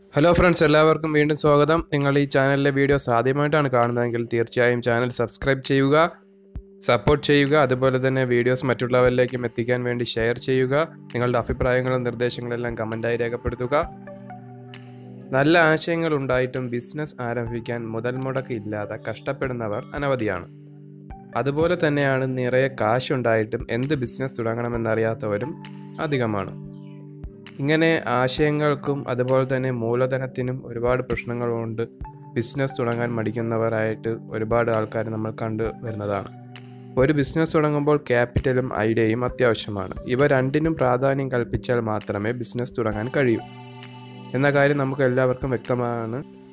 hello friends എല്ലാവർക്കും വീണ്ടും സ്വാഗതം നിങ്ങൾ ഈ ചാനലിലെ വീഡിയോസ് ആദ്യമായിട്ടാണ് കാണുന്നതെങ്കിൽ തീർച്ചയായും ചാനൽ സബ്സ്ക്രൈബ് ചെയ്യുക സപ്പോർട്ട് ചെയ്യുക അതുപോലെ തന്നെ വീഡിയോസ് മറ്റുള്ളവരിലേക്കും എത്തിക്കാൻ വേണ്ടി ഷെയർ ചെയ്യുക നിങ്ങളുടെ അഭിപ്രായങ്ങളും നിർദ്ദേശങ്ങളെല്ലാം കമൻറ്റായി രേഖപ്പെടുത്തുക നല്ല ആശയങ്ങൾ ഉണ്ടായിട്ടും ബിസിനസ് ആരംഭിക്കാൻ മുതൽ മുടക്ക് ഇല്ലാതെ കഷ്ടപ്പെടുന്നവർ അനവധിയാണ് അതുപോലെ തന്നെയാണ് നിറയെ കാശുണ്ടായിട്ടും എന്ത് ബിസിനസ് തുടങ്ങണമെന്നറിയാത്തവരും അധികമാണ് ഇങ്ങനെ ആശയങ്ങൾക്കും അതുപോലെ തന്നെ മൂലധനത്തിനും ഒരുപാട് പ്രശ്നങ്ങളുണ്ട് ബിസിനസ് തുടങ്ങാൻ മടിക്കുന്നവരായിട്ട് ഒരുപാട് ആൾക്കാർ നമ്മൾ കണ്ടു വരുന്നതാണ് ഒരു ബിസിനസ് തുടങ്ങുമ്പോൾ ക്യാപിറ്റലും ഐഡിയയും അത്യാവശ്യമാണ് ഇവ രണ്ടിനും പ്രാധാന്യം കൽപ്പിച്ചാൽ മാത്രമേ ബിസിനസ് തുടങ്ങാൻ കഴിയൂ എന്ന കാര്യം നമുക്ക് എല്ലാവർക്കും വ്യക്തമാണ്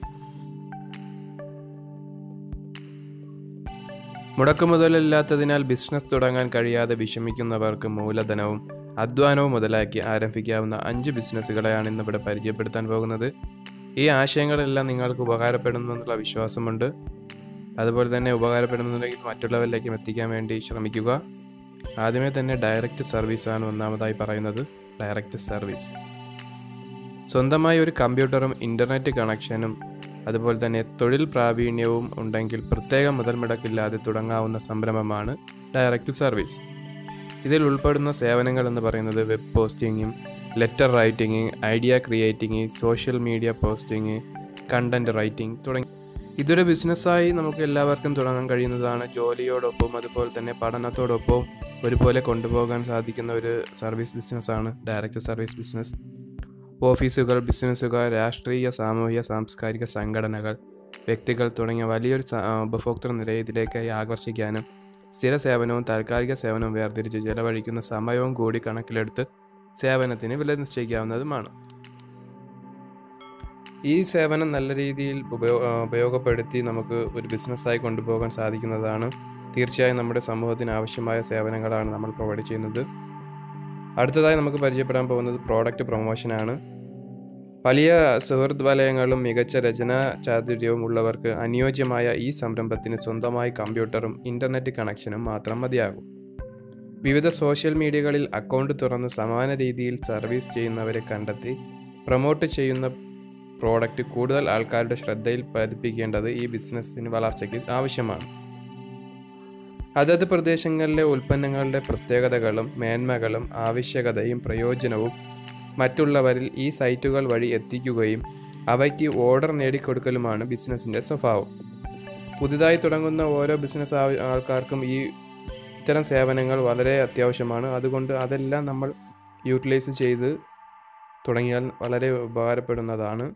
മുടക്കുമുതലില്ലാത്തതിനാൽ ബിസിനസ് തുടങ്ങാൻ കഴിയാതെ വിഷമിക്കുന്നവർക്ക് മൂലധനവും അധ്വാനവും മുതലാക്കി ആരംഭിക്കാവുന്ന അഞ്ച് ബിസിനസ്സുകളെയാണ് ഇന്നിവിടെ പരിചയപ്പെടുത്താൻ പോകുന്നത് ഈ ആശയങ്ങളെല്ലാം നിങ്ങൾക്ക് ഉപകാരപ്പെടുമെന്നുള്ള വിശ്വാസമുണ്ട് അതുപോലെ തന്നെ ഉപകാരപ്പെടുന്നുണ്ടെങ്കിൽ മറ്റുള്ളവരിലേക്കും എത്തിക്കാൻ വേണ്ടി ശ്രമിക്കുക ആദ്യമേ തന്നെ ഡയറക്റ്റ് സർവീസാണ് ഒന്നാമതായി പറയുന്നത് ഡയറക്റ്റ് സർവീസ് സ്വന്തമായി ഒരു കമ്പ്യൂട്ടറും ഇൻ്റർനെറ്റ് കണക്ഷനും അതുപോലെ തന്നെ തൊഴിൽ പ്രാവീണ്യവും ഉണ്ടെങ്കിൽ പ്രത്യേക മുതൽ മുടക്കില്ലാതെ തുടങ്ങാവുന്ന സംരംഭമാണ് ഡയറക്റ്റ് സർവീസ് ഇതിൽ ഉൾപ്പെടുന്ന സേവനങ്ങൾ എന്ന് പറയുന്നത് വെബ് പോസ്റ്റിങ്ങും letter writing idea creating social media posting content writing തുടങ്ങി ഇതൊരു ബിസിനസ്സായി നമുക്ക് എല്ലാവർക്കും തുടങ്ങാൻ കഴിയുന്നതാണ് ജോലിയോടൊപ്പം അതുപോലെ തന്നെ പഠനത്തോടൊപ്പം ഒരുപോലെ കൊണ്ടുപോകാൻ സാധിക്കുന്ന ഒരു സർവീസ് ബിസിനസ്സാണ് ഡയറക്റ്റ് സർവീസ് ബിസിനസ് ഓഫീസുകൾ ബിസിനസ്സുകൾ രാഷ്ട്രീയ സാമൂഹിക സാംസ്കാരിക സംഘടനകൾ വ്യക്തികൾ തുടങ്ങിയ വലിയൊരു സ- ആ, ഉപഭോക്തൃ നിരയെ ഇതിലേക്കായി ആകർഷിക്കാനും സ്ഥിര സേവനവും താൽക്കാലിക സേവനവും വേർതിരിച്ച് ചെലവഴിക്കുന്ന സമയവും കൂടി കണക്കിലെടുത്ത് സേവനത്തിന് വില നിശ്ചയിക്കാവുന്നതുമാണ് ഈ സേവനം നല്ല രീതിയിൽ ഉപയോ ആ, ഉപയോഗപ്പെടുത്തി നമുക്ക് ഒരു ബിസിനസ്സായി കൊണ്ടുപോകാൻ സാധിക്കുന്നതാണ് തീർച്ചയായും നമ്മുടെ സമൂഹത്തിന് ആവശ്യമായ സേവനങ്ങളാണ് നമ്മൾ പ്രൊവൈഡ് ചെയ്യുന്നത് അടുത്തതായി നമുക്ക് പരിചയപ്പെടാൻ പോകുന്നത് പ്രോഡക്റ്റ് പ്രൊമോഷനാണ് വലിയ സുഹൃത്ത് വലയങ്ങളും മികച്ച രചനാ ചാതുര്യവും ഉള്ളവർക്ക് അനുയോജ്യമായ ഈ സംരംഭത്തിന് സ്വന്തമായി കമ്പ്യൂട്ടറും ഇൻ്റർനെറ്റ് കണക്ഷനും മാത്രം മതിയാകും വിവിധ സോഷ്യൽ മീഡിയകളിൽ അക്കൗണ്ട് തുറന്ന് സമാന രീതിയിൽ സർവീസ് ചെയ്യുന്നവരെ കണ്ടെത്തി പ്രൊമോട്ട് ചെയ്യുന്ന പ്രോഡക്റ്റ് കൂടുതൽ ആൾക്കാരുടെ ശ്രദ്ധയിൽ പതിപ്പിക്കേണ്ടത് ഈ ബിസിനസ്സിന് വളർച്ചയ്ക്ക് ആവശ്യമാണ് അതത് പ്രദേശങ്ങളിലെ ഉൽപ്പന്നങ്ങളുടെ പ്രത്യേകതകളും മേന്മകളും ആവശ്യകതയും പ്രയോജനവും മറ്റുള്ളവരിൽ ഈ സൈറ്റുകൾ വഴി എത്തിക്കുകയും അവയ്ക്ക് ഓർഡർ നേടിക്കൊടുക്കലുമാണ് ബിസിനസ്സിൻ്റെ സ്വഭാവം പുതുതായി തുടങ്ങുന്ന ഓരോ ബിസിനസ് ആവ- ആൾക്കാർക്കും ഈ ഇത്തരം സേവനങ്ങൾ വളരെ അത്യാവശ്യമാണ് അതുകൊണ്ട് അതെല്ലാം നമ്മൾ യൂട്ടിലൈസ് ചെയ്ത് തുടങ്ങിയാൽ വളരെ ഉപകാരപ്പെടുന്നതാണ്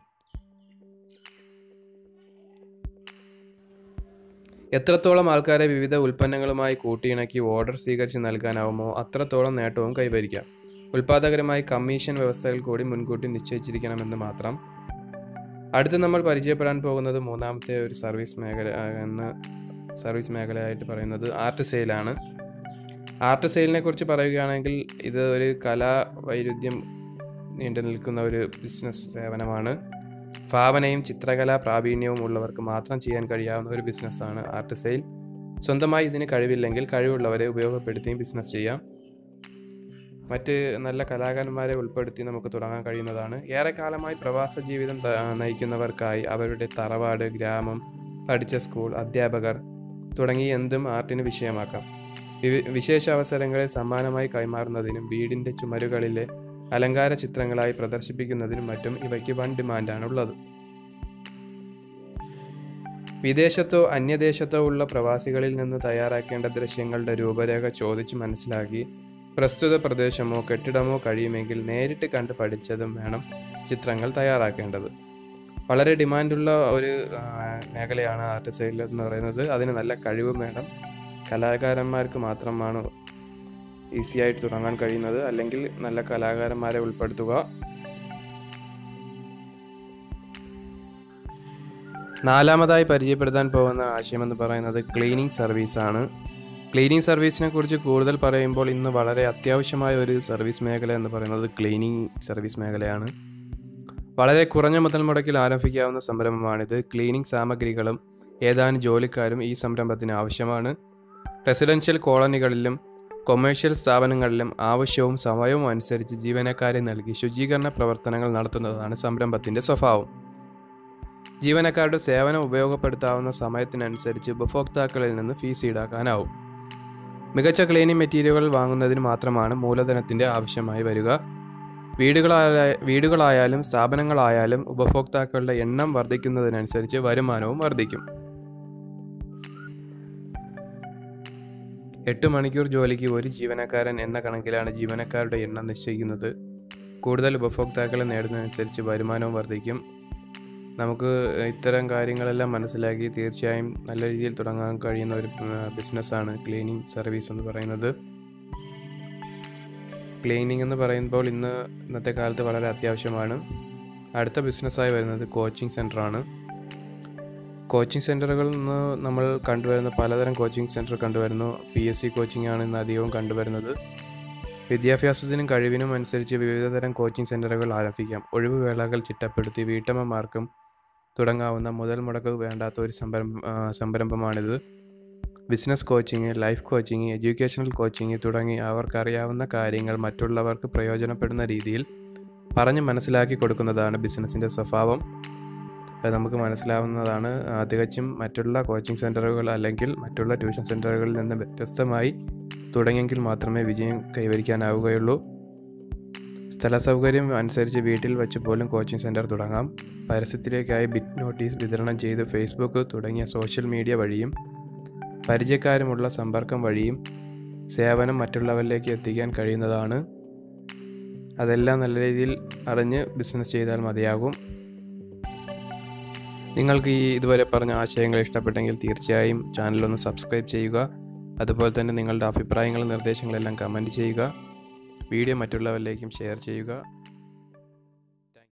എത്രത്തോളം ആൾക്കാരെ വിവിധ ഉൽപ്പന്നങ്ങളുമായി കൂട്ടിയിണക്കി ഓർഡർ സ്വീകരിച്ച് നൽകാനാവുമോ അത്രത്തോളം നേട്ടവും കൈവരിക്കാം ഉൽപാദകരമായി കമ്മീഷൻ വ്യവസ്ഥകൾ കൂടി മുൻകൂട്ടി നിശ്ചയിച്ചിരിക്കണമെന്ന് മാത്രം അടുത്ത് നമ്മൾ പരിചയപ്പെടാൻ പോകുന്നത് മൂന്നാമത്തെ ഒരു സർവീസ് മേഖല ആ, എന്ന സർവീസ് മേഖലയായിട്ട് പറയുന്നത് ആർട്ട് സെയിലാണ് ആർട്ട് സെയിലിനെ കുറിച്ച് പറയുകയാണെങ്കിൽ ഇത് ഒരു കലാ വൈരുദ്ധ്യം നീണ്ടു നിൽക്കുന്ന ഒരു ബിസിനസ് സേവനമാണ് ഭാവനയും ചിത്രകലാ പ്രാവീണ്യവും ഉള്ളവർക്ക് മാത്രം ചെയ്യാൻ കഴിയാവുന്ന ഒരു ബിസിനസ്സാണ് ആർട്ട് സെയിൽ സ്വന്തമായി ഇതിന് കഴിവില്ലെങ്കിൽ കഴിവുള്ളവരെ ഉപയോഗപ്പെടുത്തിയും ബിസിനസ് ചെയ്യാം മറ്റ് നല്ല കലാകാരന്മാരെ ഉൾപ്പെടുത്തി നമുക്ക് തുടങ്ങാൻ കഴിയുന്നതാണ് ഏറെക്കാലമായി പ്രവാസ ജീവിതം ത- നയിക്കുന്നവർക്കായി അവരുടെ തറവാട് ഗ്രാമം പഠിച്ച സ്കൂൾ അധ്യാപകർ തുടങ്ങി എന്തും ആർട്ടിന് വിഷയമാക്കാം വി- വിശേഷ അവസരങ്ങളിൽ സമ്മാനമായി കൈമാറുന്നതിനും വീടിൻ്റെ ചുമരുകളിലെ അലങ്കാര ചിത്രങ്ങളായി പ്രദർശിപ്പിക്കുന്നതിനും മറ്റും ഇവയ്ക്ക് വൻ ഡിമാൻഡാണുള്ളത് വിദേശത്തോ അന്യദേശത്തോ ഉള്ള പ്രവാസികളിൽ നിന്ന് തയ്യാറാക്കേണ്ട ദൃശ്യങ്ങളുടെ രൂപരേഖ ചോദിച്ച് മനസ്സിലാക്കി പ്രസ്തുത പ്രദേശമോ കെട്ടിടമോ കഴിയുമെങ്കിൽ നേരിട്ട് കണ്ട് പഠിച്ചതും വേണം ചിത്രങ്ങൾ തയ്യാറാക്കേണ്ടത് വളരെ ഡിമാൻഡുള്ള ഒരു ആ, മേഖലയാണ് ആർട്ട് സെയിൽ എന്ന് പറയുന്നത് അതിന് നല്ല കഴിവും വേണം കലാകാരന്മാർക്ക് മാത്രമാണ് ഈസി ആയിട്ട് തുടങ്ങാൻ കഴിയുന്നത് അല്ലെങ്കിൽ നല്ല കലാകാരന്മാരെ ഉൾപ്പെടുത്തുക നാലാമതായി പരിചയപ്പെടുത്താൻ പോകുന്ന ആശയം എന്ന് പറയുന്നത് ക്ലീനിങ് സർവീസാണ് ക്ലീനിങ് സർവീസിനെ കുറിച്ച് കൂടുതൽ പറയുമ്പോൾ ഇന്ന് വളരെ അത്യാവശ്യമായ ഒരു സർവീസ് മേഖല എന്ന് പറയുന്നത് ക്ലീനിങ് സർവീസ് മേഖലയാണ് വളരെ കുറഞ്ഞ മുതൽ മുടക്കിൽ ആരംഭിക്കാവുന്ന സംരംഭമാണിത് ക്ലീനിങ് സാമഗ്രികളും ഏതാനും ജോലിക്കാരും ഈ സംരംഭത്തിന് ആവശ്യമാണ് റെസിഡൻഷ്യൽ കോളനികളിലും കൊമേഴ്ഷ്യൽ സ്ഥാപനങ്ങളിലും ആവശ്യവും സമയവും അനുസരിച്ച് ജീവനക്കാരെ നൽകി ശുചീകരണ പ്രവർത്തനങ്ങൾ നടത്തുന്നതാണ് സംരംഭത്തിൻ്റെ സ്വഭാവം ജീവനക്കാരുടെ സേവനം ഉപയോഗപ്പെടുത്താവുന്ന സമയത്തിനനുസരിച്ച് ഉപഭോക്താക്കളിൽ നിന്ന് ഫീസ് ഈടാക്കാനാവും മികച്ച ക്ലീനിങ് മെറ്റീരിയലുകൾ വാങ്ങുന്നതിന് മാത്രമാണ് മൂലധനത്തിൻ്റെ ആവശ്യമായി വരിക വീടുകളായ വീടുകളായാലും സ്ഥാപനങ്ങളായാലും ഉപഭോക്താക്കളുടെ എണ്ണം വർദ്ധിക്കുന്നതിനനുസരിച്ച് വരുമാനവും വർദ്ധിക്കും എട്ട് മണിക്കൂർ ജോലിക്ക് ഒരു ജീവനക്കാരൻ എന്ന കണക്കിലാണ് ജീവനക്കാരുടെ എണ്ണം നിശ്ചയിക്കുന്നത് കൂടുതൽ ഉപഭോക്താക്കളെ നേടുന്നതനുസരിച്ച് വരുമാനവും വർദ്ധിക്കും നമുക്ക് ഇത്തരം കാര്യങ്ങളെല്ലാം മനസ്സിലാക്കി തീർച്ചയായും നല്ല രീതിയിൽ തുടങ്ങാൻ കഴിയുന്ന ഒരു ബിസിനസ്സാണ് ക്ലീനിങ് സർവീസ് എന്ന് പറയുന്നത് ക്ലീനിങ് എന്ന് പറയുമ്പോൾ ഇന്ന് ഇന്നത്തെ കാലത്ത് വളരെ അത്യാവശ്യമാണ് അടുത്ത ബിസിനസ്സായി വരുന്നത് കോച്ചിങ് സെൻ്ററാണ് കോച്ചിങ് സെൻ്ററുകളിൽ നിന്ന് നമ്മൾ കണ്ടുവരുന്ന പലതരം കോച്ചിങ് സെൻറ്റർ കണ്ടുവരുന്നു പി എസ് സി കോച്ചിങ് ആണ് ഇന്ന് അധികവും കണ്ടുവരുന്നത് വിദ്യാഭ്യാസത്തിനും കഴിവിനും അനുസരിച്ച് വിവിധതരം കോച്ചിങ് സെൻ്ററുകൾ ആരംഭിക്കാം ഒഴിവുവേളകൾ ചിട്ടപ്പെടുത്തി വീട്ടമ്മമാർക്കും തുടങ്ങാവുന്ന മുതൽ മുടക്ക് വേണ്ടാത്ത ഒരു സംരംഭം സംരംഭമാണിത് business coaching life coaching educational coaching തുടങ്ങി അവർക്കറിയാവുന്ന കാര്യങ്ങൾ മറ്റുള്ളവർക്ക് പ്രയോജനപ്പെടുന്ന രീതിയിൽ പറഞ്ഞ് മനസ്സിലാക്കി കൊടുക്കുന്നതാണ് ബിസിനസ്സിൻ്റെ സ്വഭാവം അത് നമുക്ക് മനസ്സിലാവുന്നതാണ് തികച്ചും മറ്റുള്ള കോച്ചിങ് സെൻറ്ററുകൾ അല്ലെങ്കിൽ മറ്റുള്ള ട്യൂഷൻ സെൻറ്ററുകളിൽ നിന്ന് വ്യത്യസ്തമായി തുടങ്ങിയെങ്കിൽ മാത്രമേ വിജയം കൈവരിക്കാനാവുകയുള്ളൂ സ്ഥല സൗകര്യം അനുസരിച്ച് വീട്ടിൽ വെച്ച് പോലും കോച്ചിങ് സെൻറ്റർ തുടങ്ങാം പരസ്യത്തിലേക്കായി ബിറ്റ് നോട്ടീസ് വിതരണം ചെയ്ത് ഫേസ്ബുക്ക് തുടങ്ങിയ സോഷ്യൽ മീഡിയ വഴിയും പരിചയക്കാരുമുള്ള സമ്പർക്കം വഴിയും സേവനം മറ്റുള്ളവരിലേക്ക് എത്തിക്കാൻ കഴിയുന്നതാണ് അതെല്ലാം നല്ല രീതിയിൽ അറിഞ്ഞ് ബിസിനസ് ചെയ്താൽ മതിയാകും നിങ്ങൾക്ക് ഈ ഇതുവരെ പറഞ്ഞ ആശയങ്ങൾ ഇഷ്ടപ്പെട്ടെങ്കിൽ തീർച്ചയായും ചാനലൊന്ന് സബ്സ്ക്രൈബ് ചെയ്യുക അതുപോലെ തന്നെ നിങ്ങളുടെ അഭിപ്രായങ്ങളും നിർദ്ദേശങ്ങളെല്ലാം കമൻറ്റ് ചെയ്യുക വീഡിയോ മറ്റുള്ളവരിലേക്കും ഷെയർ ചെയ്യുക